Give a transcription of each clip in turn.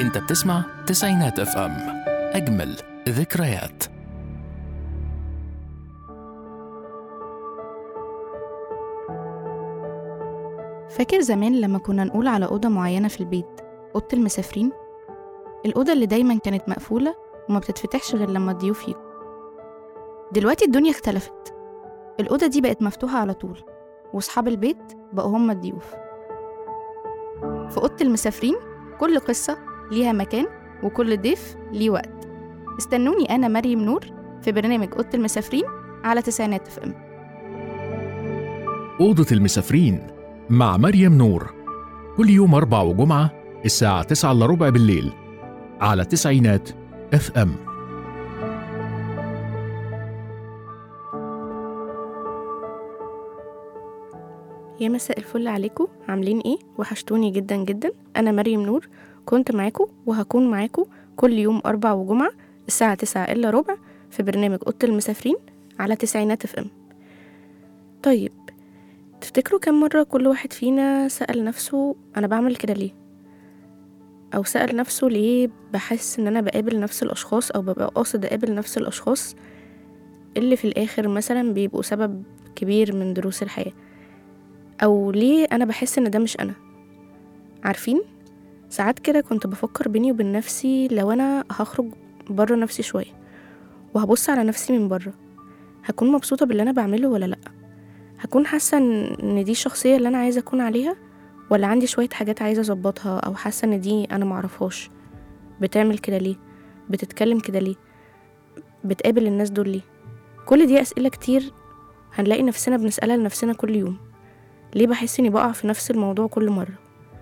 انت بتسمع تسعينات اف ام اجمل ذكريات فاكر زمان لما كنا نقول على أوضة معينة في البيت أوضة المسافرين الأوضة اللي دايما كانت مقفولة وما بتتفتحش غير لما الضيوف يجوا دلوقتي الدنيا اختلفت الأوضة دي بقت مفتوحة على طول وصحاب البيت بقوا هم الضيوف في أوضة المسافرين كل قصة ليها مكان وكل ضيف ليه وقت استنوني أنا مريم نور في برنامج أوضة المسافرين على تسعينات اف ام أوضة المسافرين مع مريم نور كل يوم أربع وجمعة الساعة تسعة إلا ربع بالليل على تسعينات اف ام يا مساء الفل عليكم عاملين ايه وحشتوني جدا جدا انا مريم نور كنت معاكم وهكون معاكم كل يوم اربع وجمعة الساعة تسعة الا ربع في برنامج اوضة المسافرين على تسعينات اف ام طيب تفتكروا كم مرة كل واحد فينا سأل نفسه انا بعمل كده ليه او سأل نفسه ليه بحس ان انا بقابل نفس الاشخاص او ببقى قاصد اقابل نفس الاشخاص اللي في الاخر مثلا بيبقوا سبب كبير من دروس الحياه او ليه انا بحس ان ده مش انا عارفين ساعات كده كنت بفكر بيني وبين نفسي لو انا هخرج بره نفسي شويه وهبص على نفسي من بره هكون مبسوطه باللي انا بعمله ولا لا هكون حاسه ان إن دي الشخصيه اللي انا عايزه اكون عليها ولا عندي شويه حاجات عايزه اظبطها او حاسه ان دي انا معرفهاش بتعمل كده ليه بتتكلم كده ليه بتقابل الناس دول ليه كل دي اسئله كتير هنلاقي نفسنا بنسالها لنفسنا كل يوم ليه بحس اني بقع في نفس الموضوع كل مرة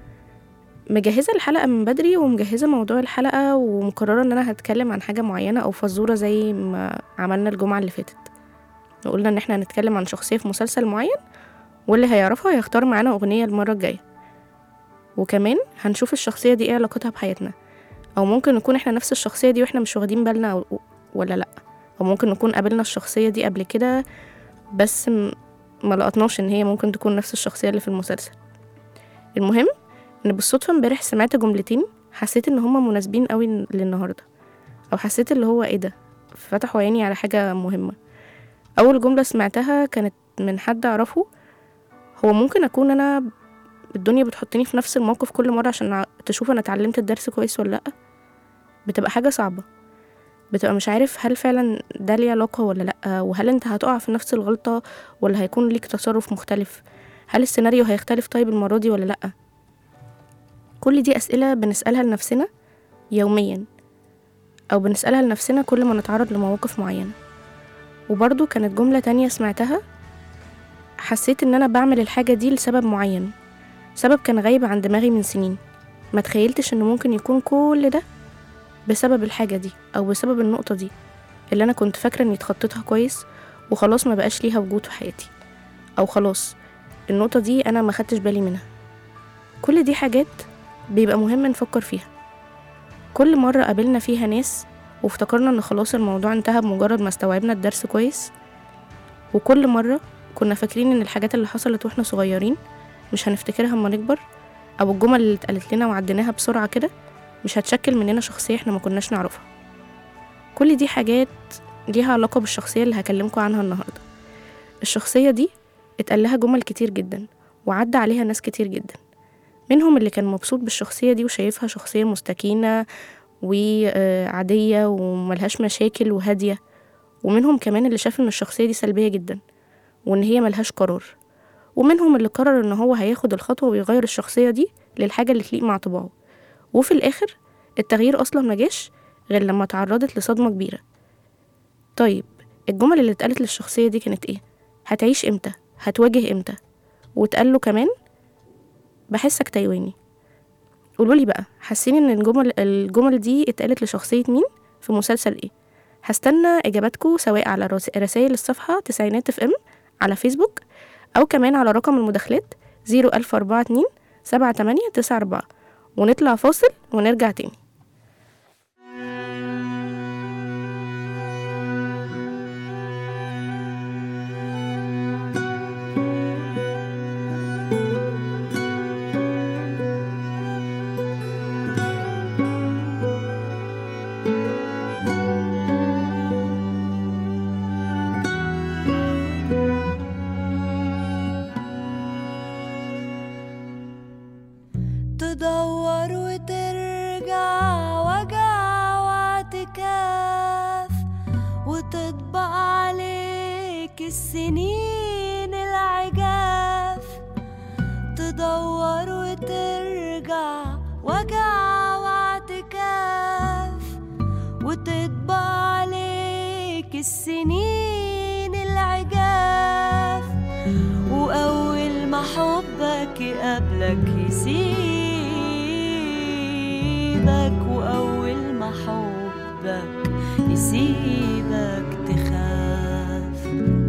مجهزة الحلقة من بدري ومجهزة موضوع الحلقة ومقررة ان انا هتكلم عن حاجة معينة او فزورة زي ما عملنا الجمعة اللي فاتت قلنا ان احنا هنتكلم عن شخصية في مسلسل معين واللي هيعرفها هيختار معانا اغنية المرة الجاية وكمان هنشوف الشخصية دي ايه علاقتها بحياتنا او ممكن نكون احنا نفس الشخصية دي واحنا مش واخدين بالنا أو ولا لا او ممكن نكون قابلنا الشخصية دي قبل كده بس م- ما لقطناش ان هي ممكن تكون نفس الشخصيه اللي في المسلسل المهم ان بالصدفه امبارح سمعت جملتين حسيت ان هما مناسبين قوي للنهارده او حسيت اللي هو ايه ده فتحوا عيني على حاجه مهمه اول جمله سمعتها كانت من حد اعرفه هو ممكن اكون انا الدنيا بتحطني في نفس الموقف كل مره عشان تشوف انا اتعلمت الدرس كويس ولا لا بتبقى حاجه صعبه بتبقى مش عارف هل فعلا ده ليه علاقة ولا لأ وهل انت هتقع في نفس الغلطة ولا هيكون ليك تصرف مختلف هل السيناريو هيختلف طيب المرة دي ولا لأ كل دي أسئلة بنسألها لنفسنا يوميا أو بنسألها لنفسنا كل ما نتعرض لمواقف معينة وبرضو كانت جملة تانية سمعتها حسيت إن أنا بعمل الحاجة دي لسبب معين سبب كان غايب عن دماغي من سنين ما تخيلتش إنه ممكن يكون كل ده بسبب الحاجة دي أو بسبب النقطة دي اللي أنا كنت فاكرة إني اتخطيتها كويس وخلاص ما بقاش ليها وجود في حياتي أو خلاص النقطة دي أنا ما خدتش بالي منها كل دي حاجات بيبقى مهم نفكر فيها كل مرة قابلنا فيها ناس وافتكرنا إن خلاص الموضوع انتهى بمجرد ما استوعبنا الدرس كويس وكل مرة كنا فاكرين إن الحاجات اللي حصلت واحنا صغيرين مش هنفتكرها اما نكبر أو الجمل اللي اتقالت لنا وعديناها بسرعة كده مش هتشكل مننا شخصية احنا ما كناش نعرفها كل دي حاجات ليها علاقة بالشخصية اللي هكلمكم عنها النهاردة الشخصية دي اتقال لها جمل كتير جدا وعدى عليها ناس كتير جدا منهم اللي كان مبسوط بالشخصية دي وشايفها شخصية مستكينة وعادية وملهاش مشاكل وهادية ومنهم كمان اللي شاف ان الشخصية دي سلبية جدا وان هي ملهاش قرار ومنهم اللي قرر ان هو هياخد الخطوة ويغير الشخصية دي للحاجة اللي تليق مع طباعه وفي الآخر التغيير أصلا ما جاش غير لما تعرضت لصدمة كبيرة طيب الجمل اللي اتقالت للشخصية دي كانت ايه؟ هتعيش امتى؟ هتواجه امتى؟ واتقال له كمان بحسك تايواني قولولي بقى حاسين ان الجمل الجمل دي اتقالت لشخصية مين في مسلسل ايه؟ هستنى اجاباتكم سواء على رسائل الصفحة تسعينات اف ام على فيسبوك او كمان على رقم المداخلات زيرو ألف أربعة اتنين سبعة تمانية تسعة أربعة ونطلع فاصل ونرجع تاني تدور وترجع وجع واعتكاف وتطبق عليك السنين العجاف تدور وترجع وجع واعتكاف وتطبق عليك السنين العجاف وأول ما حبك يقابلك يسيبك وأول ما حبك يسيبك تخاف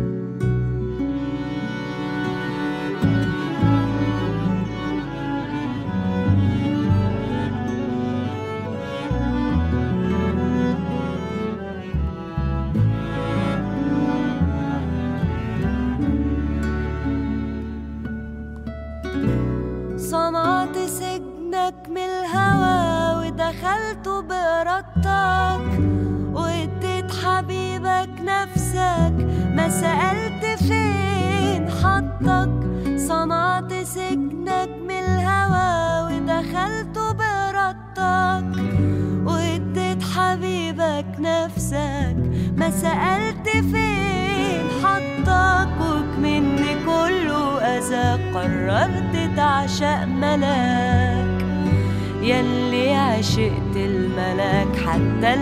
صنعت سجنك من الهوى ودخلته بإرادتك واديت حبيبك نفسك ما سألت فين حطك صنعت سجنك من الهوى ودخلته بإرادتك واديت حبيبك نفسك ما سألت فين حطك وكمن كله أذى قررت تعشق ملاك يلي عشقت الملاك حتى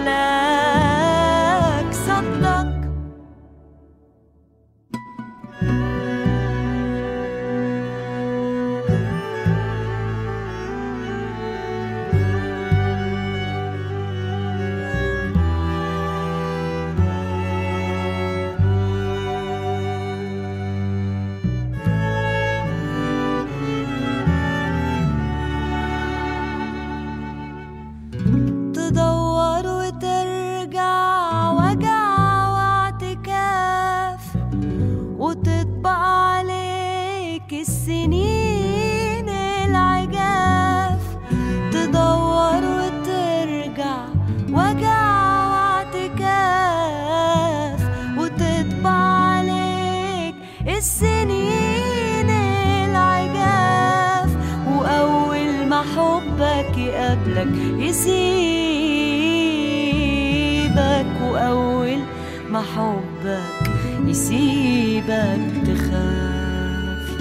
الملاك صدق تدور وترجع وجع واعتكاف وتطبق عليك السنين العجاف تدور وترجع وجع واعتكاف وتطبق عليك السنين العجاف وأول ما حبك يقابلك يسيبك وأول ما حبك يسيبك تخاف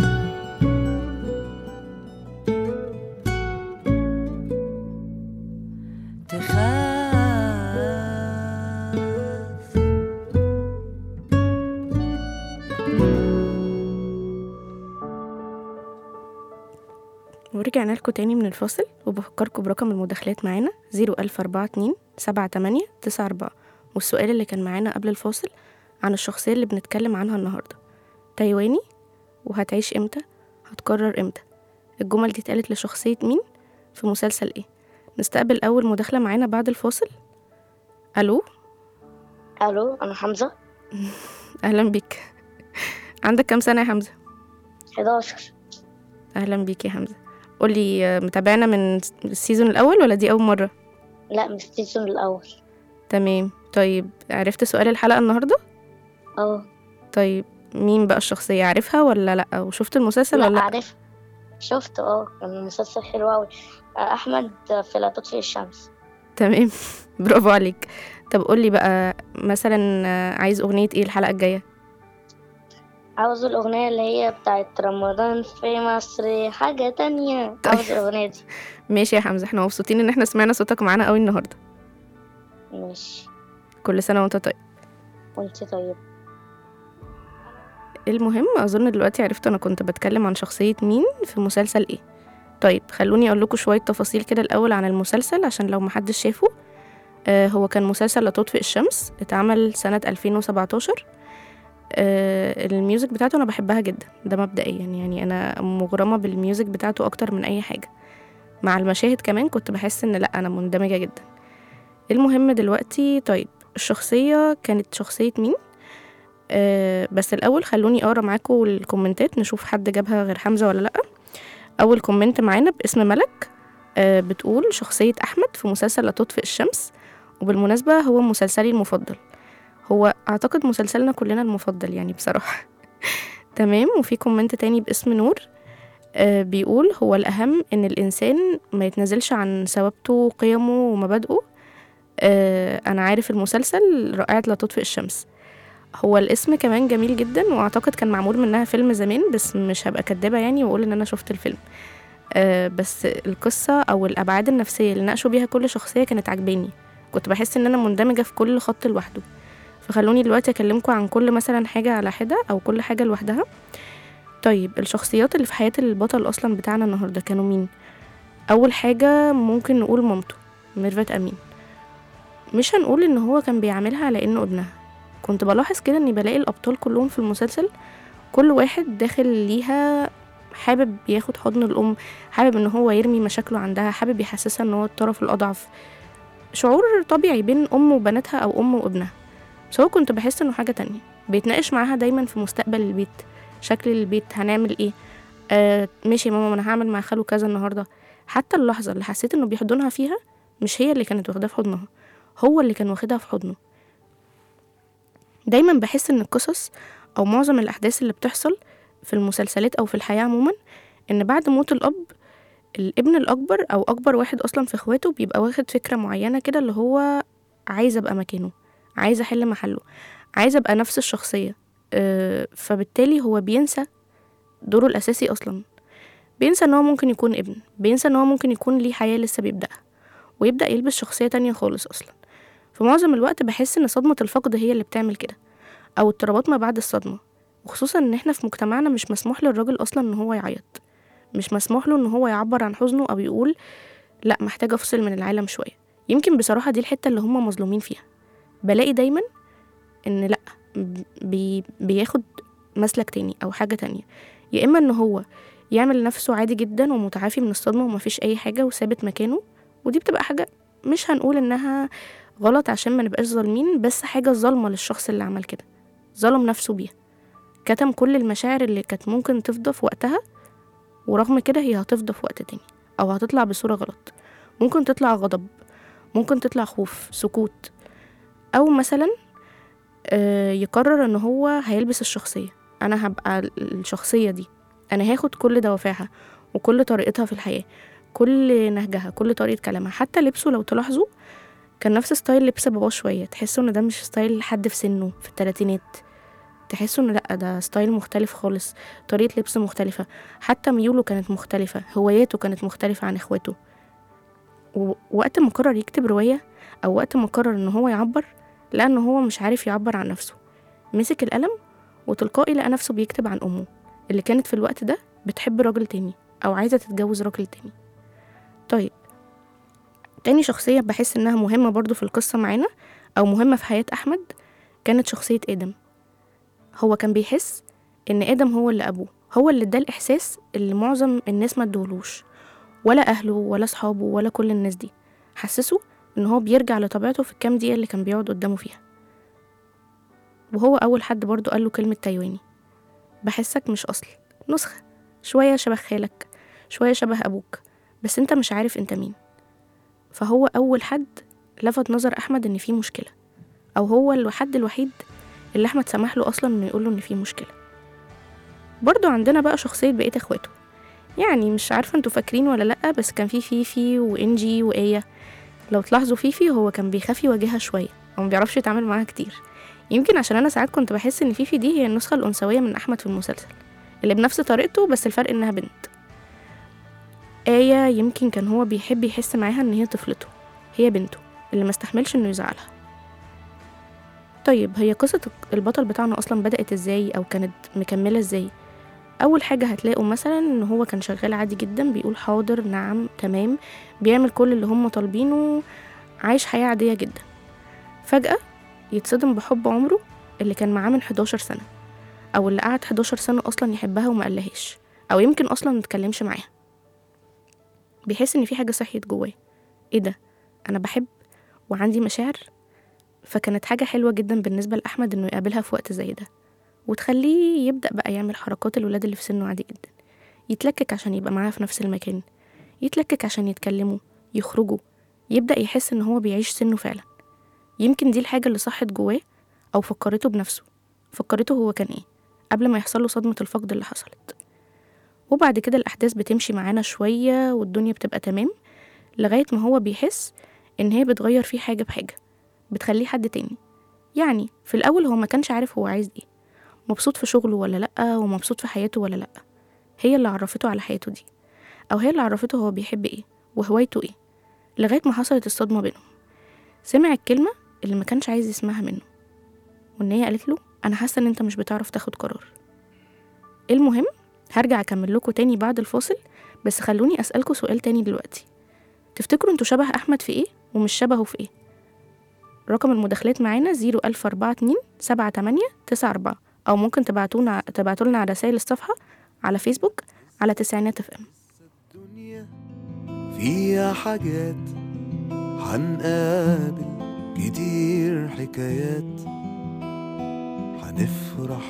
تخاف ورجعنا لكم تاني من الفاصل وبفكركم برقم المداخلات معانا 01042 78 94 والسؤال اللي كان معانا قبل الفاصل عن الشخصية اللي بنتكلم عنها النهاردة تايواني وهتعيش امتى هتكرر امتى الجمل دي اتقالت لشخصية مين في مسلسل ايه نستقبل أول مداخلة معانا بعد الفاصل ألو الو انا حمزه أهلا بيك عندك كام سنة يا حمزة 11 أهلا بيك يا حمزة قولي آه، متابعنا من السيزون الأول ولا دي أول مرة لا مش السيزون الاول تمام طيب عرفت سؤال الحلقة النهاردة اه طيب مين بقى الشخصية عارفها ولا لأ وشفت المسلسل ولا لا لأ عارف شفت اه كان المسلسل حلو اوي احمد في لا تطفئ الشمس تمام برافو عليك طب قولي بقى مثلا آه، عايز أغنية ايه الحلقة الجاية عاوز الاغنيه اللي هي بتاعت رمضان في مصر حاجه تانية طيب. عاوز الاغنيه دي ماشي يا حمزة احنا مبسوطين ان احنا سمعنا صوتك معانا قوي النهاردة ماشي كل سنة وانت طيب وانت طيب المهم اظن دلوقتي عرفت انا كنت بتكلم عن شخصية مين في مسلسل ايه طيب خلوني اقول لكم شوية تفاصيل كده الاول عن المسلسل عشان لو محدش شافه آه هو كان مسلسل لا تطفئ الشمس اتعمل سنة 2017 آه الميوزك بتاعته انا بحبها جدا ده مبدئيا يعني انا مغرمة بالميوزك بتاعته اكتر من اي حاجة مع المشاهد كمان كنت بحس ان لا انا مندمجة جدا المهم دلوقتي طيب الشخصية كانت شخصية مين آه بس الأول خلوني أقرأ معاكم الكومنتات نشوف حد جابها غير حمزة ولا لأ أول كومنت معانا باسم ملك آه بتقول شخصية أحمد في مسلسل لا تطفئ الشمس وبالمناسبة هو مسلسلي المفضل هو أعتقد مسلسلنا كلنا المفضل يعني بصراحة تمام وفي كومنت تاني باسم نور آه بيقول هو الأهم إن الإنسان ما يتنازلش عن ثوابته قيمه ومبادئه آه أنا عارف المسلسل رائعة لا تطفئ الشمس هو الاسم كمان جميل جدا واعتقد كان معمول منها فيلم زمان بس مش هبقى كدابة يعني واقول ان انا شفت الفيلم آه بس القصة او الابعاد النفسية اللي ناقشوا بيها كل شخصية كانت عجباني كنت بحس ان انا مندمجة في كل خط لوحده فخلوني دلوقتي اكلمكم عن كل مثلا حاجة على حدة او كل حاجة لوحدها طيب الشخصيات اللي في حياة البطل اصلا بتاعنا النهاردة كانوا مين اول حاجة ممكن نقول مامته ميرفت امين مش هنقول ان هو كان بيعاملها على انه ابنها كنت بلاحظ كده اني بلاقي الابطال كلهم في المسلسل كل واحد داخل ليها حابب ياخد حضن الام حابب ان هو يرمي مشاكله عندها حابب يحسسها ان هو الطرف الاضعف شعور طبيعي بين ام وبناتها او ام وابنها بس هو كنت بحس انه حاجه تانية بيتناقش معاها دايما في مستقبل البيت شكل البيت هنعمل ايه آه ماشي يا ماما ما انا هعمل مع خاله كذا النهارده حتى اللحظه اللي حسيت انه بيحضنها فيها مش هي اللي كانت واخداه في حضنها هو اللي كان واخدها في حضنه دايما بحس ان القصص او معظم الاحداث اللي بتحصل في المسلسلات او في الحياه عموما ان بعد موت الاب الابن الاكبر او اكبر واحد اصلا في اخواته بيبقى واخد فكره معينه كده اللي هو عايز ابقى مكانه عايز احل محله عايز ابقى نفس الشخصيه أه فبالتالي هو بينسى دوره الاساسي اصلا بينسى ان هو ممكن يكون ابن بينسى ان هو ممكن يكون ليه حياه لسه بيبداها ويبدا يلبس شخصيه تانية خالص اصلا في معظم الوقت بحس ان صدمة الفقد هي اللي بتعمل كده او اضطرابات ما بعد الصدمة وخصوصا ان احنا في مجتمعنا مش مسموح للراجل اصلا ان هو يعيط مش مسموح له ان هو يعبر عن حزنه او يقول لا محتاج افصل من العالم شوية يمكن بصراحة دي الحتة اللي هم مظلومين فيها بلاقي دايما ان لا بي بياخد مسلك تاني او حاجة تانية يا اما ان هو يعمل نفسه عادي جدا ومتعافي من الصدمة ومفيش اي حاجة وثابت مكانه ودي بتبقى حاجة مش هنقول انها غلط عشان ما نبقاش ظالمين بس حاجة ظالمة للشخص اللي عمل كده ظلم نفسه بيها كتم كل المشاعر اللي كانت ممكن تفضى في وقتها ورغم كده هي هتفضى في وقت تاني أو هتطلع بصورة غلط ممكن تطلع غضب ممكن تطلع خوف سكوت أو مثلا آه، يقرر ان هو هيلبس الشخصية انا هبقى الشخصية دي انا هاخد كل دوافعها وكل طريقتها في الحياة كل نهجها كل طريقة كلامها حتى لبسه لو تلاحظوا كان نفس ستايل لبس باباه شوية تحسوا ان ده مش ستايل حد في سنه في التلاتينات تحسوا ان لأ ده ستايل مختلف خالص طريقة لبس مختلفة حتى ميوله كانت مختلفة هواياته كانت مختلفة عن اخواته ووقت ما قرر يكتب رواية أو وقت ما قرر إن هو يعبر لقى إن هو مش عارف يعبر عن نفسه مسك القلم وتلقائي لقى نفسه بيكتب عن أمه اللي كانت في الوقت ده بتحب راجل تاني أو عايزة تتجوز راجل تاني طيب تاني شخصية بحس إنها مهمة برضو في القصة معانا أو مهمة في حياة أحمد كانت شخصية آدم هو كان بيحس إن آدم هو اللي أبوه هو اللي اداه الإحساس اللي معظم الناس ما ادوهلوش ولا أهله ولا صحابه ولا كل الناس دي حسسه إن هو بيرجع لطبيعته في الكام دقيقة اللي كان بيقعد قدامه فيها وهو أول حد برضو قال له كلمة تايواني بحسك مش أصل نسخة شوية شبه خالك شوية شبه أبوك بس أنت مش عارف أنت مين فهو أول حد لفت نظر أحمد إن في مشكلة أو هو الحد الوحيد اللي أحمد سمح له أصلا إنه يقوله إن في مشكلة برضو عندنا بقى شخصية بقية إخواته يعني مش عارفة انتوا فاكرين ولا لأ بس كان في فيفي وإنجي وآية لو تلاحظوا فيفي هو كان بيخاف يواجهها شوية أو مبيعرفش يتعامل معاها كتير يمكن عشان أنا ساعات كنت بحس إن فيفي دي هي النسخة الأنثوية من أحمد في المسلسل اللي بنفس طريقته بس الفرق إنها بنت آية يمكن كان هو بيحب يحس معاها إن هي طفلته هي بنته اللي ما استحملش إنه يزعلها طيب هي قصة البطل بتاعنا أصلا بدأت إزاي أو كانت مكملة إزاي أول حاجة هتلاقوا مثلا إن هو كان شغال عادي جدا بيقول حاضر نعم تمام بيعمل كل اللي هم طالبينه عايش حياة عادية جدا فجأة يتصدم بحب عمره اللي كان معاه من 11 سنة أو اللي قعد 11 سنة أصلا يحبها وما قالهاش أو يمكن أصلا متكلمش معاها بيحس إن في حاجة صحيت جواه إيه ده أنا بحب وعندي مشاعر فكانت حاجة حلوة جدا بالنسبة لأحمد إنه يقابلها في وقت زي ده وتخليه يبدأ بقى يعمل حركات الولاد اللي في سنه عادي جدا يتلكك عشان يبقى معاها في نفس المكان يتلكك عشان يتكلموا يخرجوا يبدأ يحس إن هو بيعيش سنه فعلا يمكن دي الحاجة اللي صحت جواه أو فكرته بنفسه فكرته هو كان إيه قبل ما يحصل له صدمة الفقد اللي حصلت وبعد كده الأحداث بتمشي معانا شوية والدنيا بتبقى تمام لغاية ما هو بيحس إن هي بتغير فيه حاجة بحاجة بتخليه حد تاني يعني في الأول هو ما كانش عارف هو عايز إيه مبسوط في شغله ولا لأ ومبسوط في حياته ولا لأ هي اللي عرفته على حياته دي أو هي اللي عرفته هو بيحب إيه وهوايته إيه لغاية ما حصلت الصدمة بينهم سمع الكلمة اللي ما كانش عايز يسمعها منه وإن هي قالت له أنا حاسة إن أنت مش بتعرف تاخد قرار المهم هرجع أكمل لكم تاني بعد الفاصل بس خلوني أسألكوا سؤال تاني دلوقتي تفتكروا انتوا شبه أحمد في إيه ومش شبهه في إيه رقم المداخلات معانا زيرو ألف أربعة اتنين سبعة تمانية تسعة أربعة أو ممكن تبعتونا تبعتولنا على رسائل الصفحة على فيسبوك على تسعينات اف ام الدنيا فيها حاجات حنقابل كتير حكايات حنفرح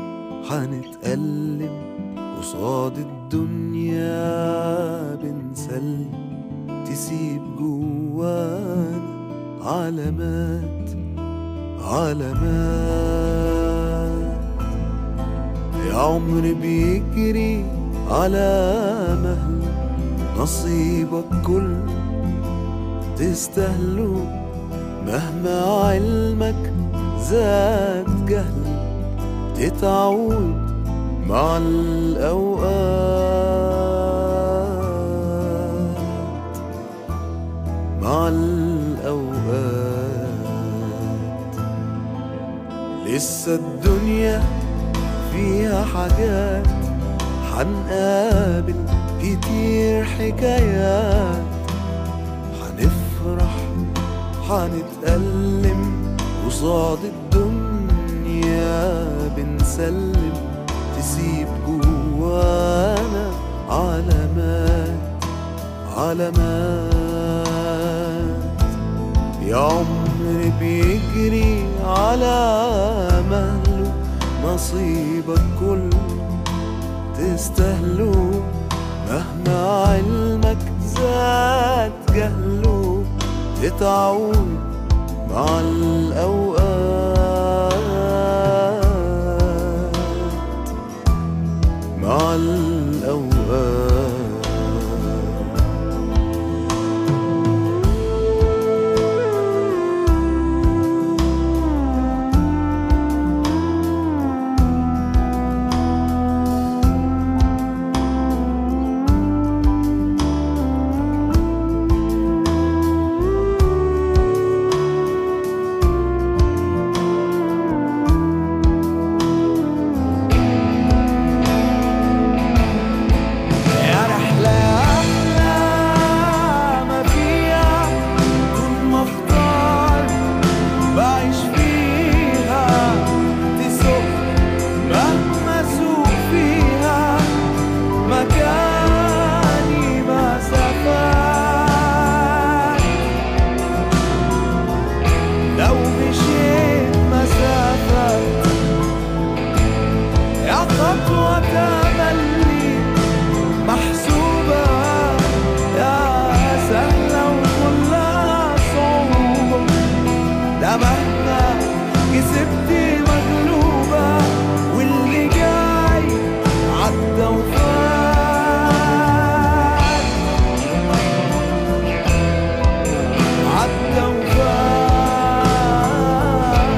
حنتألم قصاد الدنيا بنسلم تسيب جوانا علامات علامات يا عمر بيجري على مهل نصيبك كل تستاهله مهما علمك زاد جهل تتعود مع الأوقات مع الأوقات لسه الدنيا فيها حاجات حنقابل كتير حكايات حنفرح حنتألم قصاد الدنيا بنسلم تسيب جوانا علامات علامات يا عمر بيجري على مهله نصيبك كل تستاهله مهما علمك زاد جهله تتعود مع الأوقات مع الأوقات يا رحلة يا أحلى ما فيها كل ما اختار بعيش فيها تسوق مهما اسوق فيها مكاني مسافات لو مشيت مسافات يا خطوة تملي محسوبة يا سهلة وكلها صعوبة ده مهما كسبتي مغلوبة واللي جاي عدى وفات عدى وفات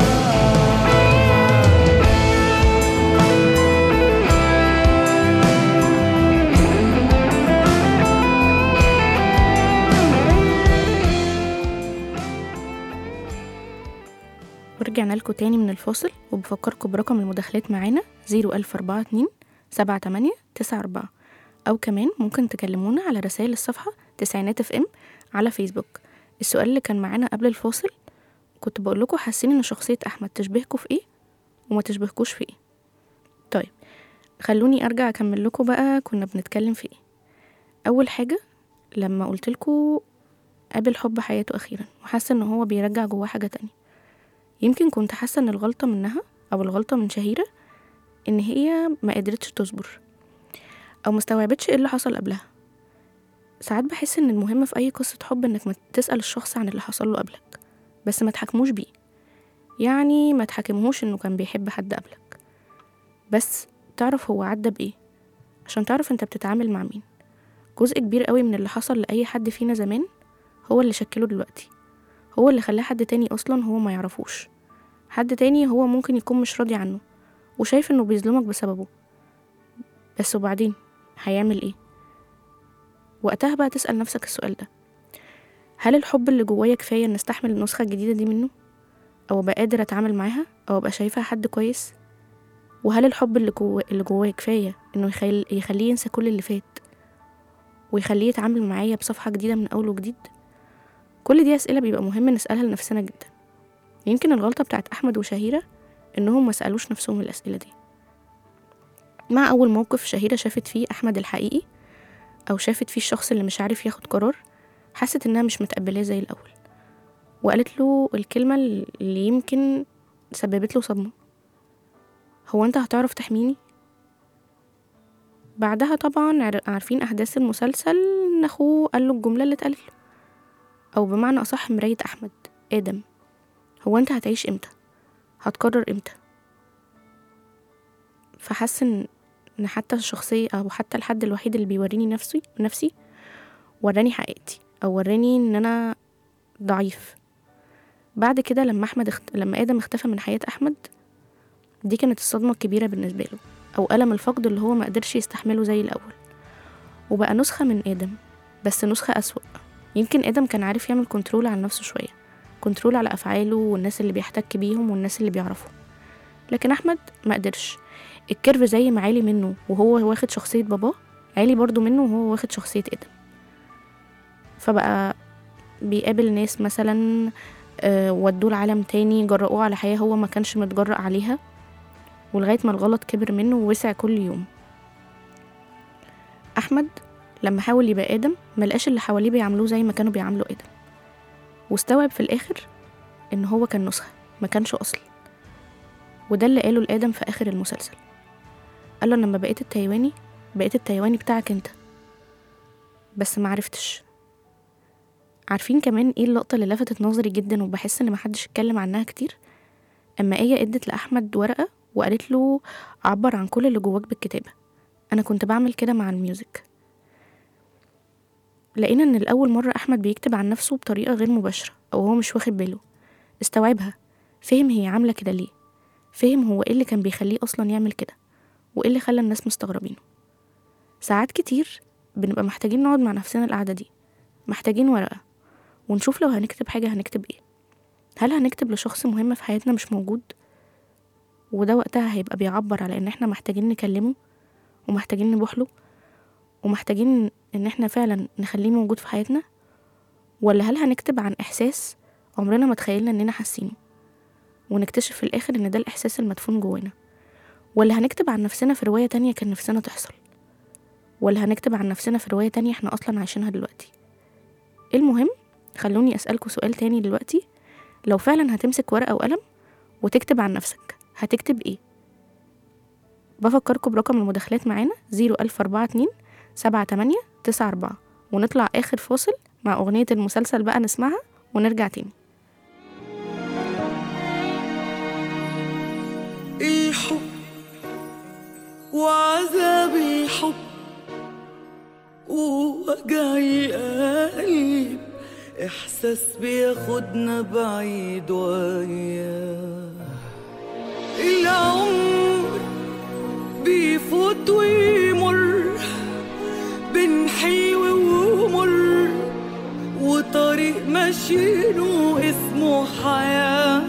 ورجعنا لكم تاني من الفاصل وبفكركم برقم المداخلات معانا زيرو ألف أربعة اتنين سبعة تمانية تسعة أربعة أو كمان ممكن تكلمونا على رسائل الصفحة تسعينات اف ام على فيسبوك السؤال اللي كان معانا قبل الفاصل كنت بقول لكم حاسين ان شخصية أحمد تشبهكوا في ايه وما تشبهكوش في ايه طيب خلوني أرجع أكمل لكم بقى كنا بنتكلم في ايه أول حاجة لما قلت لكم قابل حب حياته أخيرا وحاسة ان هو بيرجع جواه حاجة تانية يمكن كنت حاسة ان الغلطة منها او الغلطة من شهيرة ان هي ما قدرتش تصبر او مستوعبتش ايه اللي حصل قبلها ساعات بحس ان المهم في اي قصة حب انك ما تسأل الشخص عن اللي حصل له قبلك بس ما تحكموش بيه يعني ما تحكمهوش انه كان بيحب حد قبلك بس تعرف هو عدى بايه عشان تعرف انت بتتعامل مع مين جزء كبير قوي من اللي حصل لأي حد فينا زمان هو اللي شكله دلوقتي هو اللي خلاه حد تاني أصلا هو ما يعرفوش حد تاني هو ممكن يكون مش راضي عنه وشايف انه بيظلمك بسببه بس وبعدين هيعمل ايه وقتها بقى تسأل نفسك السؤال ده هل الحب اللي جوايا كفاية ان استحمل النسخة الجديدة دي منه او ابقى قادر اتعامل معاها او ابقى شايفها حد كويس وهل الحب اللي جوا اللي جوايا كفاية انه يخل... يخليه ينسى كل اللي فات ويخليه يتعامل معايا بصفحة جديدة من اول وجديد كل دي اسئلة بيبقى مهم نسألها لنفسنا جدا يمكن الغلطة بتاعت احمد وشهيرة انهم ما سألوش نفسهم الاسئلة دي مع اول موقف شهيرة شافت فيه احمد الحقيقي او شافت فيه الشخص اللي مش عارف ياخد قرار حست انها مش متقبلاه زي الاول وقالت له الكلمة اللي يمكن سببت له صدمة هو انت هتعرف تحميني بعدها طبعا عر- عارفين احداث المسلسل ان اخوه قال له الجملة اللي اتقالت له او بمعنى اصح مراية احمد ادم هو انت هتعيش امتى هتقرر امتى فحس ان ان حتى الشخصية او حتى الحد الوحيد اللي بيوريني نفسي نفسي وراني حقيقتي او وراني ان انا ضعيف بعد كده لما احمد اخت... لما ادم اختفى من حياة احمد دي كانت الصدمة الكبيرة بالنسبة له او الم الفقد اللي هو ما قدرش يستحمله زي الاول وبقى نسخة من ادم بس نسخة اسوأ يمكن ادم كان عارف يعمل كنترول على نفسه شوية كنترول على افعاله والناس اللي بيحتك بيهم والناس اللي بيعرفهم لكن احمد ما قدرش الكيرف زي ما عالي منه وهو واخد شخصية باباه عالي برضو منه وهو واخد شخصية ادم فبقى بيقابل ناس مثلا آه، ودوه لعالم تاني جرأوه على حياة هو ما كانش متجرأ عليها ولغاية ما الغلط كبر منه ووسع كل يوم أحمد لما حاول يبقى آدم ملقاش اللي حواليه بيعاملوه زي ما كانوا بيعاملوا آدم واستوعب في الآخر إن هو كان نسخة ما كانش أصل وده اللي قاله لآدم في آخر المسلسل قال له لما بقيت التايواني بقيت التايواني بتاعك انت بس معرفتش عارفين كمان ايه اللقطة اللي لفتت نظري جدا وبحس ان محدش اتكلم عنها كتير اما ايه ادت لاحمد ورقة وقالت له عبر عن كل اللي جواك بالكتابة انا كنت بعمل كده مع الميوزك لقينا ان الاول مرة احمد بيكتب عن نفسه بطريقة غير مباشرة او هو مش واخد باله استوعبها فهم هي عاملة كده ليه فهم هو ايه اللي كان بيخليه اصلا يعمل كده وايه اللي خلى الناس مستغربينه ساعات كتير بنبقى محتاجين نقعد مع نفسنا القعدة دي محتاجين ورقة ونشوف لو هنكتب حاجة هنكتب ايه هل هنكتب لشخص مهم في حياتنا مش موجود وده وقتها هيبقى بيعبر على ان احنا محتاجين نكلمه ومحتاجين نبوح له ومحتاجين ان احنا فعلا نخليه موجود في حياتنا ولا هل هنكتب عن احساس عمرنا ما تخيلنا اننا حاسينه ونكتشف في الاخر ان ده الاحساس المدفون جوانا ولا هنكتب عن نفسنا في رواية تانية كان نفسنا تحصل ولا هنكتب عن نفسنا في رواية تانية احنا اصلا عايشينها دلوقتي المهم خلوني اسألكوا سؤال تاني دلوقتي لو فعلا هتمسك ورقة وقلم وتكتب عن نفسك هتكتب ايه بفكركم برقم المداخلات معانا زيرو ألف أربعة اتنين سبعة تمانية تسعة أربعة ونطلع آخر فاصل مع أغنية المسلسل بقى نسمعها ونرجع تاني الحب وعذاب الحب ووجع القلب إحساس بياخدنا بعيد وياه العمر بيفوت ويمر بين حلو ومر وطريق ماشيينه اسمه حياه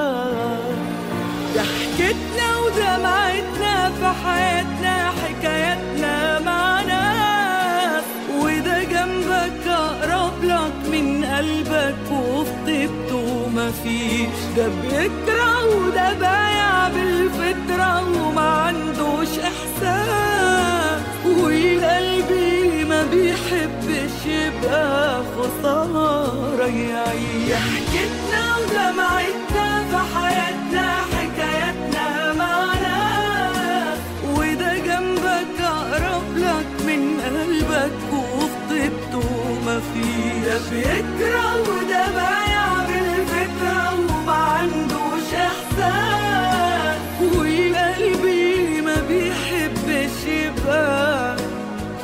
ضحكتنا ودمعتنا في حياتنا حكاياتنا مع ناس وده جنبك أقرب لك من قلبك وفي طيبته مفيش ده بيكره وده بايع بالفطرة وما عندوش إحساس والقلب ما بيحبش يبقى خسارة يعيش ضحكتنا ودمعتنا في حياتنا حكاياتنا معنا وده جنبك أقرب لك من قلبك وفي طيبته مفيش ده بيكره وده بايع بالفكرة وما عندوش إحساس والقلب ما بيحبش يبقى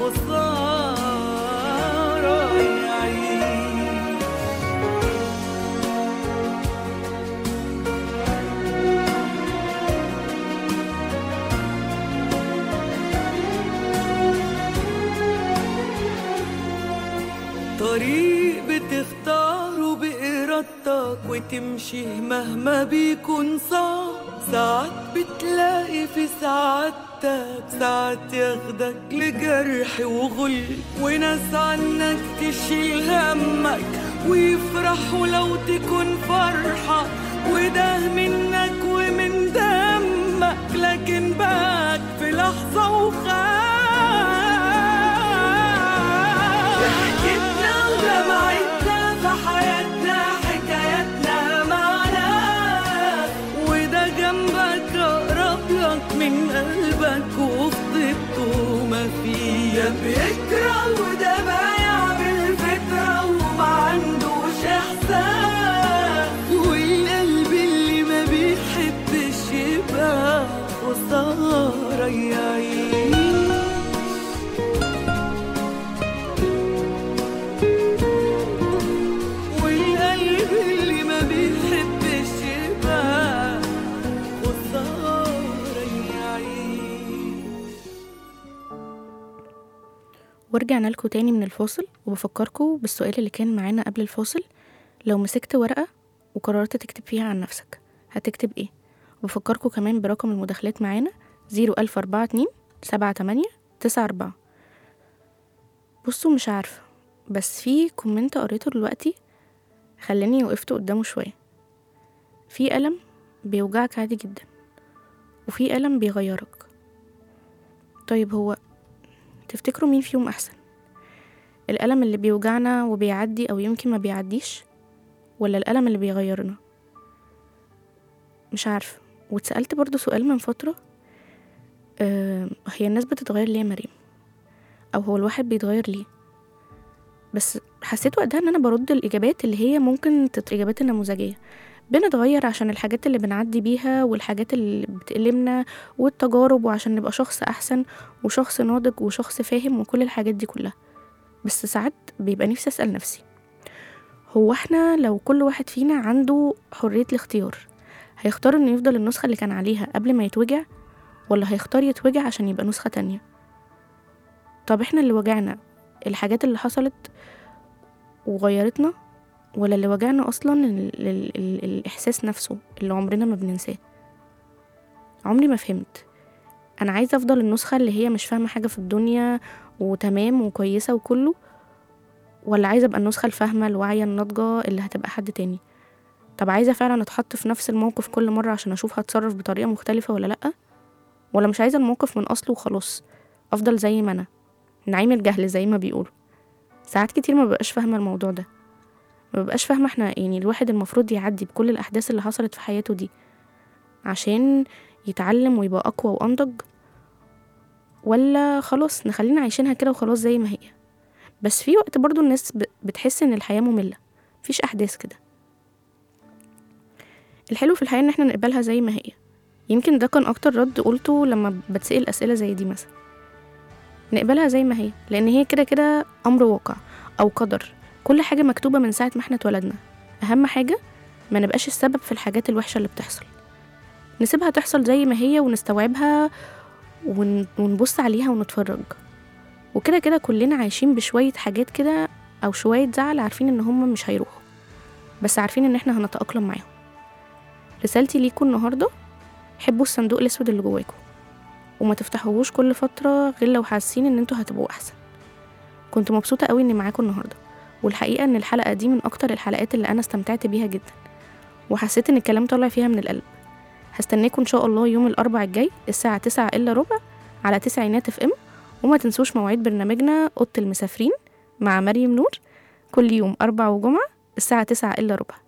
خسارة يعيش طريق بتختاره بإرادتك وتمشيه مهما بيكون صعب ساعات بتلاقي في سعادتك ساعات ياخدك لجرح وغل وناس عنك تشيل همك ويفرحوا لو تكون فرحة وده منك ومن دمك لكن باك في لحظة وخاف ضحكتنا ودمعتنا في حياتنا حكاياتنا معنا وده جنبك أقرب لك من قلبك وفي طيبته ما فيه ده بيكره وده بايع بالفطرة وما عندوش إحساس والقلب اللي ما بيحبش يبقى خسارة يعيش والقلب اللي ما بيحبش يبقى خسارة يعيش ورجعنا لكم تاني من الفاصل وبفكركم بالسؤال اللي كان معانا قبل الفاصل لو مسكت ورقة وقررت تكتب فيها عن نفسك هتكتب ايه وبفكركم كمان برقم المداخلات معانا زيرو ألف أربعة اتنين سبعة تمانية تسعة أربعة بصوا مش عارفة بس في كومنت قريته دلوقتي خلاني وقفت قدامه شوية في ألم بيوجعك عادي جدا وفي ألم بيغيرك طيب هو تفتكروا مين فيهم أحسن الألم اللي بيوجعنا وبيعدي أو يمكن ما بيعديش ولا الألم اللي بيغيرنا مش عارفة واتسألت برضو سؤال من فترة أه هي الناس بتتغير ليه يا مريم أو هو الواحد بيتغير ليه بس حسيت وقتها ان انا برد الاجابات اللي هي ممكن تت اجابات النموذجيه بنتغير عشان الحاجات اللي بنعدي بيها والحاجات اللي بتألمنا والتجارب وعشان نبقى شخص احسن وشخص ناضج وشخص فاهم وكل الحاجات دي كلها بس ساعات بيبقى نفسي اسأل نفسي هو احنا لو كل واحد فينا عنده حرية الاختيار هيختار انه يفضل النسخة اللي كان عليها قبل ما يتوجع ولا هيختار يتوجع عشان يبقى نسخة تانية طب احنا اللي وجعنا الحاجات اللي حصلت وغيرتنا ولا اللي وجعنا اصلا ال ال ال الاحساس نفسه اللي عمرنا ما بننساه عمري ما فهمت انا عايزه افضل النسخه اللي هي مش فاهمه حاجه في الدنيا وتمام وكويسه وكله ولا عايزه ابقى النسخه الفاهمه الواعيه الناضجه اللي هتبقى حد تاني طب عايزه فعلا اتحط في نفس الموقف كل مره عشان اشوف هتصرف بطريقه مختلفه ولا لا ولا مش عايزه الموقف من اصله وخلاص افضل زي ما انا نعيم الجهل زي ما بيقولوا ساعات كتير ما ببقاش فاهمه الموضوع ده ما ببقاش فاهمه احنا يعني الواحد المفروض يعدي بكل الاحداث اللي حصلت في حياته دي عشان يتعلم ويبقى اقوى وانضج ولا خلاص نخلينا عايشينها كده وخلاص زي ما هي بس في وقت برضو الناس ب- بتحس ان الحياه ممله مفيش احداث كده الحلو في الحياه ان احنا نقبلها زي ما هي يمكن ده كان اكتر رد قلته لما بتسأل اسئله زي دي مثلا نقبلها زي ما هي لان هي كده كده امر واقع او قدر كل حاجه مكتوبه من ساعه ما احنا اتولدنا اهم حاجه ما نبقاش السبب في الحاجات الوحشه اللي بتحصل نسيبها تحصل زي ما هي ونستوعبها ون... ونبص عليها ونتفرج وكده كده كلنا عايشين بشويه حاجات كده او شويه زعل عارفين ان هم مش هيروحوا بس عارفين ان احنا هنتاقلم معاهم رسالتي ليكم النهارده حبوا الصندوق الاسود اللي جواكم وما تفتحوهوش كل فترة غير لو حاسين ان انتوا هتبقوا احسن كنت مبسوطة قوي اني معاكم النهاردة والحقيقة ان الحلقة دي من اكتر الحلقات اللي انا استمتعت بيها جدا وحسيت ان الكلام طالع فيها من القلب هستناكم ان شاء الله يوم الاربع الجاي الساعة تسعة الا ربع على تسعينات اف ام وما تنسوش مواعيد برنامجنا اوضة المسافرين مع مريم نور كل يوم اربع وجمعة الساعة تسعة الا ربع